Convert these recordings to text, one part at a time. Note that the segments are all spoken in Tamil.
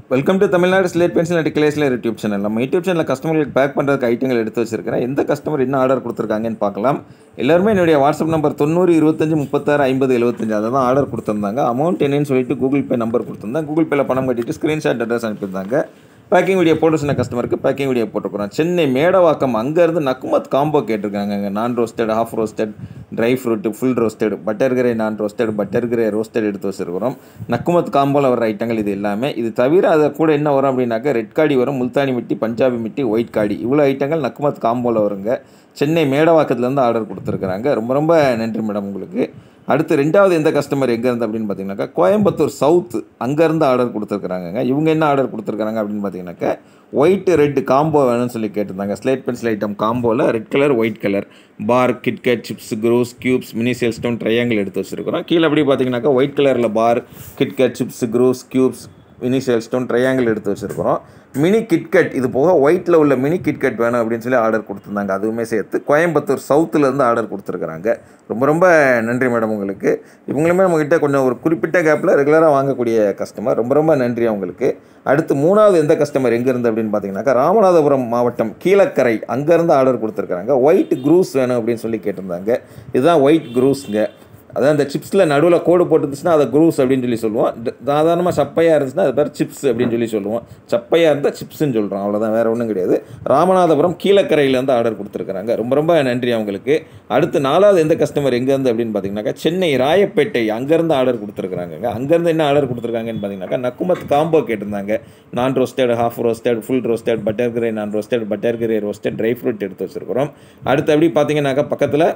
welcome to Tamil Nadu slate pencil and கிளேஸ்ல யூடியூப் சேனல் நம்ம யூடியூப் சேனலில் கஸ்டமர்களுக்கு பேக் பண்ணுறதுக்கு ஐட்டங்கள் எடுத்து வச்சிருக்கிறேன் எந்த கஸ்டமர் என்ன ஆர்டர் கொடுத்துருக்காங்கன்னு பார்க்கலாம் எல்லாருமே என்னுடைய வாட்ஸ்அப் நம்பர் தொண்ணூறு இருபத்தஞ்சு முப்பத்தாறு ஐம்பது எழுபத்தஞ்சு அதை தான் ஆர்டர் கொடுத்துருந்தாங்க அமௌண்ட் என்னன்னு சொல்லிட்டு கூகுள் பே நம்பர் கொடுத்துருந்தாங்க கூகுள் பேல பணம் கட்டிட்டு ஸ்க்ரீன்ஷாட் அட்ரஸ் அனுப்பியிருந்தாங்க பேக்கிங் வீடியோ போட்டு சொன்ன கஸ்டமருக்கு பேக்கிங் வீடியோ போட்டுருக்குறோம் சென்னை மேடவாக்கம் அங்கேருந்து நக்குமத் காம்போ கேட்டிருக்காங்க அங்கே non roasted half roasted dry fruit full roasted butter grey non roasted butter grey roasted எடுத்து வச்சிருக்கிறோம் நக்குமத் காம்போவில் வர ஐட்டங்கள் இது எல்லாமே இது தவிர அதை கூட என்ன வரும் அப்படின்னாக்கா ரெட் காடி வரும் முல்தானி மிட்டி பஞ்சாபி மிட்டி ஒயிட் காடி இவ்வளோ ஐட்டங்கள் நக்குமத் காம்போவில் வருங்க சென்னை மேடவாக்கத்துலேருந்து ஆர்டர் கொடுத்துருக்குறாங்க ரொம்ப ரொம்ப நன்றி மேடம் உங்களுக்கு அடுத்து ரெண்டாவது எந்த கஸ்டமர் எங்கேருந்து அப்படின்னு பார்த்தீங்கன்னாக்கா கோயம்புத்தூர் சவுத் அங்கேருந்து ஆர்டர் கொடுத்துருக்குறாங்கங்க இவங்க என்ன ஆர்டர் கொடுத்துருக்காங்க அப்படின்னு பார்த்தீங்கன்னாக்கா ஒயிட் ரெட் காம்போ வேணும்னு சொல்லி கேட்டிருந்தாங்க ஸ்லேட் பென்சில் ஐட்டம் காம்போவில் red colour white colour bar KitKat chips cross cubes mini shale stone triangle எடுத்து வச்சிருக்கிறோம் கீழே அப்படி பார்த்தீங்கன்னாக்கா ஒயிட் கலரில் bar KitKat chips cross cubes mini shale stone triangle எடுத்து வச்சுருக்கிறோம் மினி கிட்கட் இது போக ஒயிட்டில் உள்ள மினி கிட்கட் வேணும் அப்படின்னு சொல்லி ஆர்டர் கொடுத்துருந்தாங்க அதுவுமே சேர்த்து கோயம்புத்தூர் சவுத்துலேருந்து ஆர்டர் கொடுத்துருக்குறாங்க ரொம்ப ரொம்ப நன்றி மேடம் உங்களுக்கு இவங்களுமே நம்மக்கிட்ட கொஞ்சம் ஒரு குறிப்பிட்ட கேப்பில் ரெகுலராக வாங்கக்கூடிய கஸ்டமர் ரொம்ப ரொம்ப நன்றி அவங்களுக்கு அடுத்து மூணாவது எந்த கஸ்டமர் எங்கேருந்து அப்படின்னு பார்த்தீங்கன்னாக்கா ராமநாதபுரம் மாவட்டம் கீழக்கரை அங்கேருந்து ஆர்டர் கொடுத்துருக்குறாங்க ஒயிட் க்ரூஸ் வேணும் அப்படின்னு சொல்லி கேட்டிருந்தாங்க இதுதான் ஒயிட் க்ரூஸ்ங்க அதான் இந்த சிப்ஸில் நடுவில் கோடு போட்டுருந்துச்சுன்னா அதை குரூஸ் அப்படின்னு சொல்லி சொல்லுவோம் ட- சாதாரணமாக சப்பையாக இருந்துச்சுன்னா அது பேர் சிப்ஸ் அப்படின்னு சொல்லி சொல்லுவோம் சப்பையாக இருந்தால் சிப்ஸ்ன்னு சொல்கிறோம் அவ்வளோதான் வேறு ஒன்றும் கிடையாது ராமநாதபுரம் கீழக்கரையிலேருந்து ஆர்டர் கொடுத்துருக்குறாங்க ரொம்ப ரொம்ப நன்றி அவங்களுக்கு அடுத்து நாலாவது எந்த கஸ்டமர் எங்கேருந்து அப்படின்னு பார்த்தீங்கன்னாக்கா சென்னை ராயப்பேட்டை அங்கேருந்து ஆர்டர் கொடுத்துருக்குறாங்க அங்கேருந்து என்ன ஆர்டர் கொடுத்துருக்காங்கன்னு பார்த்தீங்கன்னாக்கா நக்குமத் காம்போ கேட்டிருந்தாங்க non roasted half roasted full roasted butter grey non roasted butter grey roasted dry fruit எடுத்து வச்சுருக்கிறோம் அடுத்து அப்படி பார்த்தீங்கன்னாக்கா பக்கத்தில்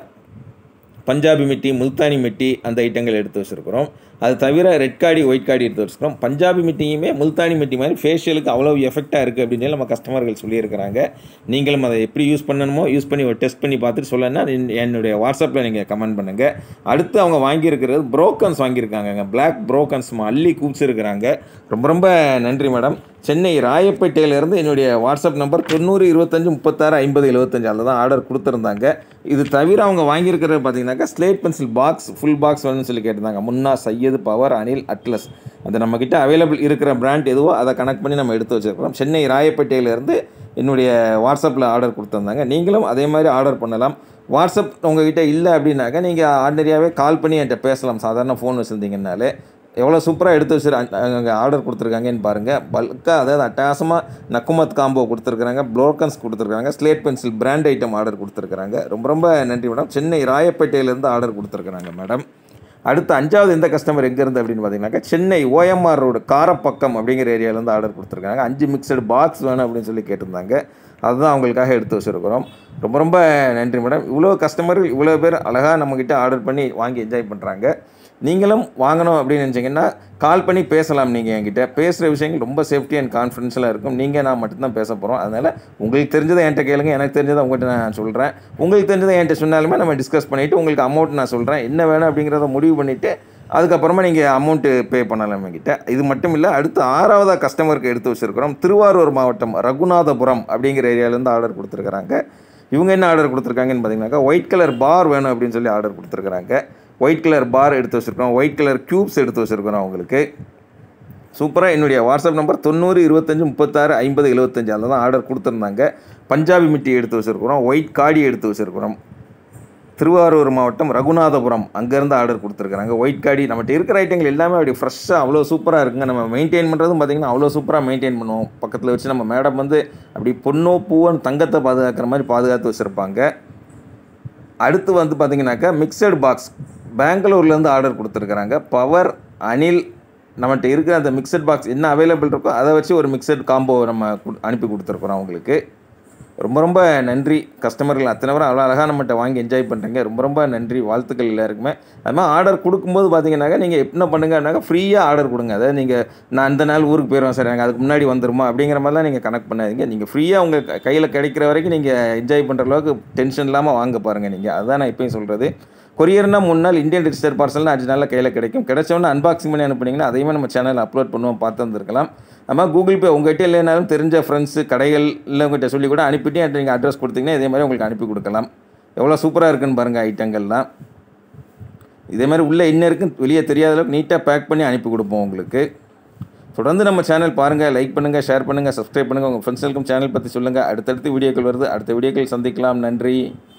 பஞ்சாபி மிட்டி முல்தானி மிட்டி அந்த ஐட்டங்கள் எடுத்து வச்சுருக்கிறோம் அது தவிர ரெட் காடி ஒயிட் காடி எடுத்து வச்சுருக்கிறோம் பஞ்சாபி மிட்டியுமே முல்தானி மிட்டி மாதிரி ஃபேஷியலுக்கு அவ்வளோ எஃபெக்டாக இருக்குது அப்படின்னு சொல்லி நம்ம கஸ்டமர்கள் சொல்லியிருக்கிறாங்க நீங்களும் அதை எப்படி யூஸ் பண்ணணுமோ யூஸ் பண்ணி ஒரு டெஸ்ட் பண்ணி பார்த்துட்டு சொல்லணும்னா என்- என்னுடைய வாட்ஸ்அப்பில் நீங்கள் கமெண்ட் பண்ணுங்கள் அடுத்து அவங்க வாங்கியிருக்கிறது ப்ரோக்கன்ஸ் வாங்கியிருக்காங்க பிளாக் ப்ரோக்கன்ஸ் அள்ளி கூப்பிச்சிருக்கிறாங்க ரொம்ப ரொம்ப நன்றி மேடம் சென்னை ராயப்பேட்டையிலேருந்து என்னுடைய வாட்ஸ்அப் நம்பர் தொண்ணூறு இருபத்தஞ்சு முப்பத்தாறு ஐம்பது எழுபத்தஞ்சு அதில் தான் ஆர்டர் கொடுத்துருந்தாங்க இது தவிர அவங்க வாங்கியிருக்கிறது பார்த்தீங்கன்னாக்கா slate pencil box full box வேணும்னு சொல்லி கேட்டிருந்தாங்க முன்னா சையது பவர் அனில் அட்லஸ் அது நம்மக்கிட்ட அவைலபிள் இருக்கிற பிராண்ட் எதுவோ அதை கனெக்ட் பண்ணி நம்ம எடுத்து வச்சிருக்கிறோம் சென்னை ராயப்பேட்டையிலேருந்து என்னுடைய வாட்ஸ்அப்பில் ஆர்டர் கொடுத்துருந்தாங்க நீங்களும் அதே மாதிரி ஆர்டர் பண்ணலாம் வாட்ஸ்அப் உங்ககிட்ட இல்லை அப்படின்னாக்கா நீங்கள் ஆர்டினரியாகவே கால் பண்ணி என்கிட்ட பேசலாம் சாதாரண ஃபோன் வச்சுருந்தீங்கன்னாலே எவ்வளோ சூப்பராக எடுத்து வச்சு அங்கே ஆர்டர் கொடுத்துருக்காங்கன்னு பாருங்கள் பல்காக அதாவது அட்டகாசமாக நக்குமத் காம்போ கொடுத்துருக்காங்க ப்ளோக்கன்ஸ் கொடுத்துருக்காங்க slate pencil brand item order கொடுத்துருக்காங்க ரொம்ப ரொம்ப நன்றி மேடம் சென்னை ராயப்பேட்டையிலேருந்து ஆர்டர் கொடுத்துருக்குறாங்க மேடம் அடுத்து அஞ்சாவது எந்த கஸ்டமர் எங்கேருந்து அப்படின்னு பார்த்தீங்கன்னாக்கா சென்னை ஓஎம்ஆர் ரோடு காரப்பக்கம் அப்படிங்கிற ஏரியாவிலேருந்து ஆர்டர் கொடுத்துருக்காங்க அஞ்சு மிக்சடு பாக்ஸ் வேணும் அப்படின்னு சொல்லி கேட்டிருந்தாங்க அதுதான் அவங்களுக்காக எடுத்து வச்சுருக்கிறோம் ரொம்ப ரொம்ப நன்றி மேடம் இவ்வளோ கஸ்டமர்கள் இவ்வளோ பேர் அழகாக நம்மக்கிட்ட ஆர்டர் பண்ணி வாங்கி என்ஜாய் பண்ணுறாங்க நீங்களும் வாங்கணும் அப்படின்னு நினச்சிங்கன்னா கால் பண்ணி பேசலாம் நீங்கள் என்கிட்ட பேசுகிற விஷயங்கள் ரொம்ப சேஃப்டி அண்ட் கான்ஃபிடென்ஷியலாக இருக்கும் நீங்கள் நான் மட்டும்தான் பேச போகிறோம் அதனால் உங்களுக்கு தெரிஞ்சதை என்கிட்ட கேளுங்க எனக்கு தெரிஞ்சதை உங்கள்கிட்ட நான் சொல்கிறேன் உங்களுக்கு தெரிஞ்சதை என்கிட்ட சொன்னாலுமே நம்ம டிஸ்கஸ் பண்ணிவிட்டு உங்களுக்கு அமௌண்ட் நான் சொல்கிறேன் என்ன வேணும் அப்படிங்கிறத முடிவு பண்ணிவிட்டு அதுக்கப்புறமா நீங்கள் அமௌண்ட்டு பே பண்ணலாம் என்கிட்ட இது மட்டும் இல்லை அடுத்து ஆறாவதாக கஸ்டமருக்கு எடுத்து வச்சுருக்கிறோம் திருவாரூர் மாவட்டம் ரகுநாதபுரம் அப்படிங்கிற ஏரியாவிலேருந்து ஆர்டர் கொடுத்துருக்குறாங்க இவங்க என்ன ஆர்டர் கொடுத்துருக்காங்கன்னு பார்த்தீங்கன்னாக்கா ஒயிட் கலர் பார் வேணும் அப்படின்னு சொல்லி ஆர்டர் கொடுத்துருக்குறாங்க ஒயிட் கலர் பார் எடுத்து வச்சுருக்கோம் ஒயிட் கலர் க்யூப்ஸ் எடுத்து வச்சுருக்கிறோம் அவங்களுக்கு சூப்பராக என்னுடைய வாட்ஸ்அப் நம்பர் தொண்ணூறு இருபத்தஞ்சு முப்பத்தாறு ஐம்பது எழுபத்தஞ்சு அதில் தான் ஆர்டர் கொடுத்துருந்தாங்க பஞ்சாபி மிட்டி எடுத்து வச்சுருக்கிறோம் ஒயிட் காடி எடுத்து வச்சுருக்கிறோம் திருவாரூர் மாவட்டம் ரகுநாதபுரம் அங்கேருந்து ஆர்டர் கொடுத்துருக்குறாங்க ஒயிட் காடி நம்மகிட்ட இருக்கிற ஐட்டங்கள் எல்லாமே அப்படி ஃப்ரெஷ்ஷாக அவ்வளோ சூப்பராக இருக்குங்க நம்ம மெயின்டைன் பண்ணுறதும் பார்த்திங்கன்னா அவ்வளோ சூப்பராக மெயின்டைன் பண்ணுவோம் பக்கத்தில் வச்சு நம்ம மேடம் வந்து அப்படி பொண்ணோ பூவன் தங்கத்தை பாதுகாக்கிற மாதிரி பாதுகாத்து வச்சுருப்பாங்க அடுத்து வந்து பார்த்தீங்கன்னாக்கா மிக்சடு பாக்ஸ் பெங்களூர்லேருந்து ஆர்டர் கொடுத்துருக்குறாங்க பவர் அனில் நம்மகிட்ட இருக்கிற அந்த மிக்சட் பாக்ஸ் என்ன அவைலபிள் இருக்கோ அதை வச்சு ஒரு மிக்சட் காம்போ நம்ம கு- அனுப்பி கொடுத்துருக்குறோம் அவங்களுக்கு ரொம்ப ரொம்ப நன்றி கஸ்டமர்கள் அத்தனை பேரும் அவ்வளோ அழகாக நம்மகிட்ட வாங்கி என்ஜாய் பண்ணுறீங்க ரொம்ப ரொம்ப நன்றி வாழ்த்துக்கள் எல்லாருக்குமே அது மாதிரி ஆர்டர் கொடுக்கும்போது பார்த்தீங்கன்னாக்கா நீங்கள் என்ன பண்ணுங்கன்னாக்கா ஃப்ரீயாக ஆர்டர் கொடுங்க அதாவது நீங்கள் நான் இந்த நாள் ஊருக்கு போயிடுவேன் சார் எனக்கு அதுக்கு முன்னாடி வந்துருமா அப்படிங்கிற மாதிரிலாம் நீங்கள் கனெக்ட் பண்ணாதீங்க நீங்கள் ஃப்ரீயாக உங்கள் கையில் கிடைக்கிற வரைக்கும் நீங்கள் என்ஜாய் பண்ணுற அளவுக்கு டென்ஷன் இல்லாமல் வாங்க பாருங்கள் நீங்கள் அதுதான் நான் இப்பயும் சொல்கிறது கொரியர்னா மூணு நாள் இந்தியன் ரிஜிஸ்டர் பார்சல்னா அஞ்சு நாளில் கையில் கிடைக்கும் கிடைச்சவொன்னே அன்பாக்சிங் பண்ணி அனுப்புனீங்கன்னா அதையுமே நம்ம சேனலில் அப்லோட் பண்ணுவோம் பார்த்து வந்திருக்கலாம் நம்ம கூகுள் பே உங்கள்கிட்ட இல்லைனாலும் தெரிஞ்ச ஃப்ரெண்ட்ஸு கடைகள் இல்லை உங்கள்கிட்ட சொல்லி கூட அனுப்பிட்டு என்கிட்ட நீங்கள் அட்ரஸ் கொடுத்தீங்கன்னா இதே மாதிரி உங்களுக்கு அனுப்பி கொடுக்கலாம் எவ்வளோ சூப்பராக இருக்குன்னு பாருங்கள் ஐட்டங்கள்லாம் இதே மாதிரி உள்ளே என்ன இருக்குன்னு வெளியே தெரியாத அளவுக்கு நீட்டாக பேக் பண்ணி அனுப்பி கொடுப்போம் உங்களுக்கு தொடர்ந்து நம்ம சேனல் பாருங்கள் லைக் பண்ணுங்கள் ஷேர் பண்ணுங்கள் சப்ஸ்கிரைப் பண்ணுங்கள் உங்கள் ஃப்ரெண்ட்ஸுக்கும் சேனல் பற்றி சொல்லுங்கள் அடுத்தடுத்து வீடியோக்கள் வருது அடுத்த வீடியோக்கள் சந்திக்கலாம் நன்றி